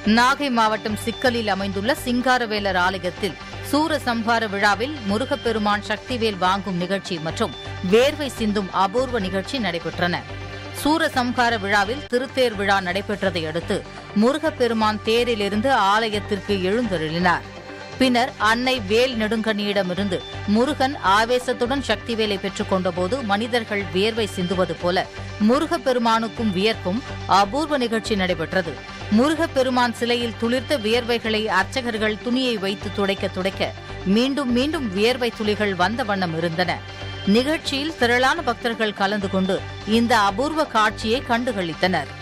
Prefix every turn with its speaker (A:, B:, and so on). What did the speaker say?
A: நாகை மாவட்டம் சிக்கலில் அமைந்துள்ள சிங்காரவேலர் ஆலயத்தில் சூரசம்ஹார விழாவில் முருகப்பெருமான் சக்திவேல் வாங்கும் நிகழ்ச்சி மற்றும் வேர்வை சிந்தும் அபூர்வ நிகழ்ச்சி நடைபெற்றன சூரசம்ஹார விழாவில் திருத்தேர் விழா நடைபெற்றதை அடுத்து முருகப்பெருமான் தேரிலிருந்து ஆலயத்திற்கு எழுந்தருளினார் பின்னர் அன்னை வேல் நெடுங்கண்ணியிடமிருந்து முருகன் ஆவேசத்துடன் சக்திவேலை பெற்றுக் கொண்டபோது மனிதர்கள் வியர்வை சிந்துவது போல முருகப்பெருமானுக்கும் வியர்க்கும் அபூர்வ நிகழ்ச்சி நடைபெற்றது முருகப்பெருமான் சிலையில் துளிர்த்த வியர்வைகளை அர்ச்சகர்கள் துணியை வைத்து துடைக்க துடைக்க மீண்டும் மீண்டும் வியர்வை துளிகள் வந்த வண்ணம் இருந்தன நிகழ்ச்சியில் திரளான பக்தர்கள் கலந்து கொண்டு இந்த அபூர்வ காட்சியை கண்டுகளித்தனர்